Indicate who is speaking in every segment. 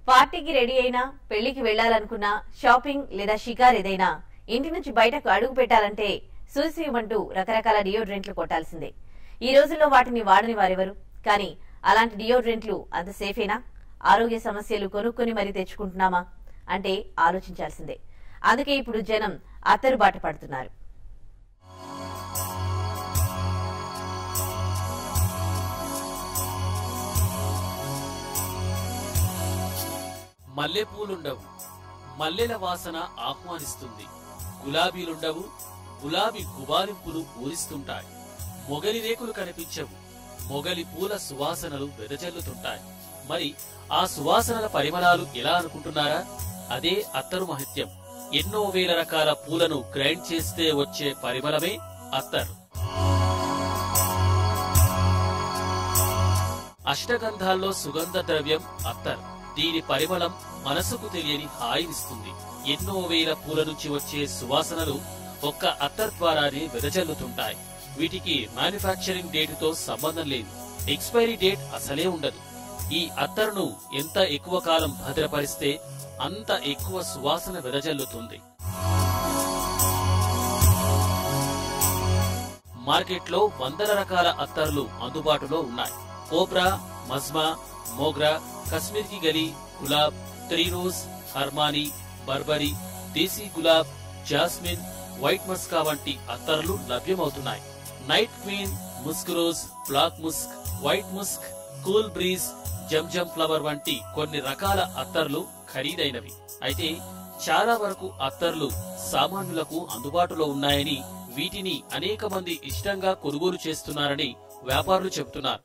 Speaker 1: పార్టీకి రెడీ అయినా పెళ్లికి వెళ్లాలనుకున్నా షాపింగ్ లేదా షికార్ ఏదైనా ఇంటి నుంచి బయటకు అడుగు పెట్టాలంటే సూసియమంటూ రకరకాల డియోడ్రెంట్లు కొట్టాల్సిందే ఈ రోజుల్లో వాటిని వాడని వారెవరు కానీ అలాంటి డియోడ్రెంట్లు అంత సేఫేనా ఆరోగ్య సమస్యలు కొనుక్కొని మరీ తెచ్చుకుంటున్నామా అంటే ఆలోచించాల్సిందే అందుకే ఇప్పుడు జనం అత్తరు బాట పడుతున్నారు
Speaker 2: మల్లెపూలుండవు మల్లెల వాసన ఆహ్వానిస్తుంది గులాబీలుండవు గులాబీ గుబాలింపులు ఊరిస్తుంటాయి మొగలి రేకులు కనిపించవు మొగలి పూల సువాసనలు వెదజల్లుతుంటాయి మరి ఆ సువాసనల పరిమళాలు ఎలా అనుకుంటున్నారా అదే అత్తరు మహత్యం ఎన్నో వేల రకాల పూలను గ్రైండ్ చేస్తే వచ్చే పరిమళమే అత్తరు అష్టగంధాల్లో సుగంధ ద్రవ్యం అత్తర్ దీని పరిమళం మనసుకు తెలియని హాయినిస్తుంది ఎన్నో వేల పూల నుంచి వచ్చే సువాసనలు ఒక్క అత్తర్ ద్వారానే వెదజల్లుతుంటాయి వీటికి మ్యానుఫ్యాక్చరింగ్ డేటుతో సంబంధం లేదు ఎక్స్పైరీ డేట్ అసలే ఉండదు ఈ అత్తరును ఎంత ఎక్కువ కాలం భద్రపరిస్తే అంత ఎక్కువ సువాసన వెదజల్లుతుంది మార్కెట్లో వందల రకాల అత్తర్లు అందుబాటులో ఉన్నాయి కోబ్రా మజ్మా మోగ్రా కశ్మీర్ కి గలి గులాబ్ త్రీరోజ్ హర్మానీ బర్బరీ దేశీ గులాబ్ జాస్మిన్ వైట్ మస్కా వంటి అత్తర్లు లభ్యమవుతున్నాయి night queen musk rose black musk white musk cool breeze జంజం ఫ్లవర్ వంటి కొన్ని రకాల అత్తర్లు ఖరీదైనవి అయితే చాలా వరకు అత్తర్లు సామాన్యులకు అందుబాటులో ఉన్నాయని వీటిని అనేక మంది ఇష్టంగా కొనుగోలు చేస్తున్నారని వ్యాపారులు చెబుతున్నారు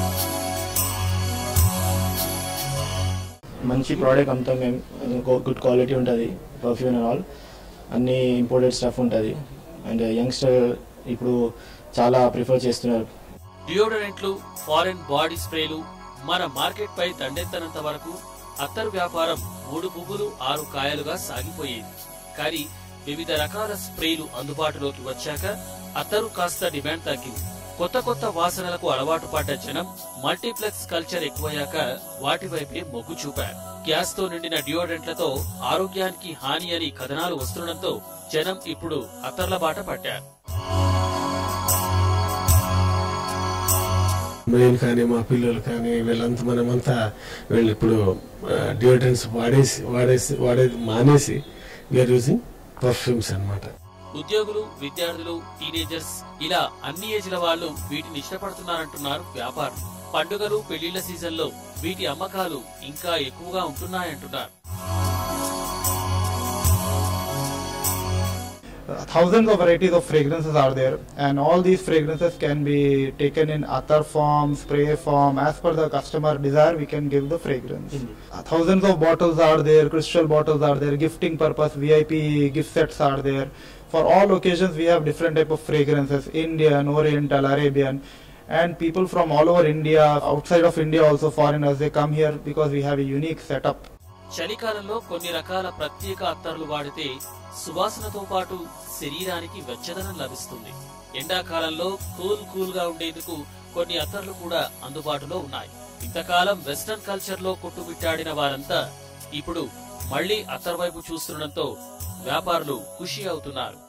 Speaker 3: మంచి ప్రోడక్ట్ అంతా మేము గుడ్ క్వాలిటీ ఉంటుంది పర్ఫ్యూమ్ అండ్ ఆల్ అన్ని ఇంపోర్టెడ్ స్టఫ్ ఉంటుంది అండ్ యంగ్స్టర్ ఇప్పుడు చాలా ప్రిఫర్ చేస్తున్నారు
Speaker 2: డియోడరెంట్లు ఫారెన్ బాడీ స్ప్రేలు మన మార్కెట్ పై దండెత్తనంత వరకు అత్తరు వ్యాపారం మూడు పువ్వులు ఆరు కాయలుగా సాగిపోయేది కానీ వివిధ రకాల స్ప్రేలు అందుబాటులోకి వచ్చాక అత్తరు కాస్త డిమాండ్ తగ్గింది కొత్త కొత్త వాసనలకు అలవాటు పడ్డ జనం మల్టీప్లెక్స్ కల్చర్ ఎక్కువయ్యాక వాటి వైపే మొగ్గు చూపారు గ్యాస్ తో నిండిన డియోడరెంట్లతో ఆరోగ్యానికి హాని అని కథనాలు వస్తుండటంతో జనం ఇప్పుడు అత్తర్ల బాట పట్టారు
Speaker 4: నేను కానీ మా పిల్లలు కానీ వీళ్ళంతా మనమంతా వీళ్ళు ఇప్పుడు డియోడ్రెంట్స్ వాడేసి వాడేసి వాడేది మానేసి వీఆర్ యూజింగ్ పర్ఫ్యూమ్స్ అన్నమాట
Speaker 2: ఉద్యోగులు విద్యార్థులు టీనేజర్స్ ఇలా అన్ని ఏజ్ల వాళ్ళు వీటిని ఇష్టపడుతున్నారంటున్నారు వ్యాపారులు పండుగలు పెళ్లిళ్ల సీజన్లో వీటి అమ్మకాలు ఇంకా ఎక్కువగా ఉంటున్నాయంటున్నారు
Speaker 5: Uh, thousands of varieties of fragrances are there and all these fragrances can be taken in attar form spray form as per the customer desire we can give the fragrance Uh, thousands of bottles are there crystal bottles are there gifting purpose vip gift sets are there for all occasions we have different type of fragrances indian oriental arabian and people from all over india outside of india also foreigners they come here because we have a unique setup
Speaker 2: చలికాలంలో కొన్ని రకాల ప్రత్యేక అత్తర్లు వాడితే సువాసనతో పాటు శరీరానికి వెచ్చదనం లభిస్తుంది ఎండాకాలంలో కూల్ కూల్ గా ఉండేందుకు కొన్ని అత్తర్లు కూడా అందుబాటులో ఉన్నాయి ఇంతకాలం వెస్టర్న్ కల్చర్ లో కొట్టుమిట్టాడిన వారంతా ఇప్పుడు మళ్లీ అత్తర్ వైపు చూస్తుండటంతో వ్యాపారులు ఖుషి అవుతున్నారు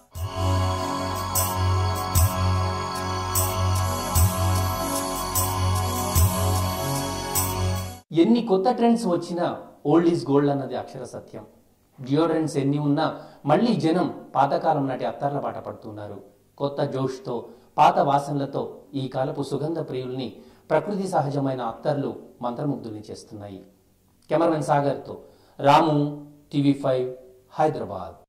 Speaker 6: ఎన్ని కొత్త ట్రెండ్స్ వచ్చినా ఓల్డ్ ఈజ్ గోల్డ్ అన్నది అక్షర సత్యం డియోడ్రెంట్స్ ఎన్ని ఉన్నా మళ్ళీ జనం పాతకాలం నాటి అత్తర్ల బాట పడుతున్నారు కొత్త జోష్తో పాత వాసనలతో ఈ కాలపు సుగంధ ప్రియుల్ని ప్రకృతి సహజమైన అత్తర్లు మంత్రముగ్ధుల్ని చేస్తున్నాయి కెమెరామెన్ సాగర్తో రాము టీవీ ఫైవ్ హైదరాబాద్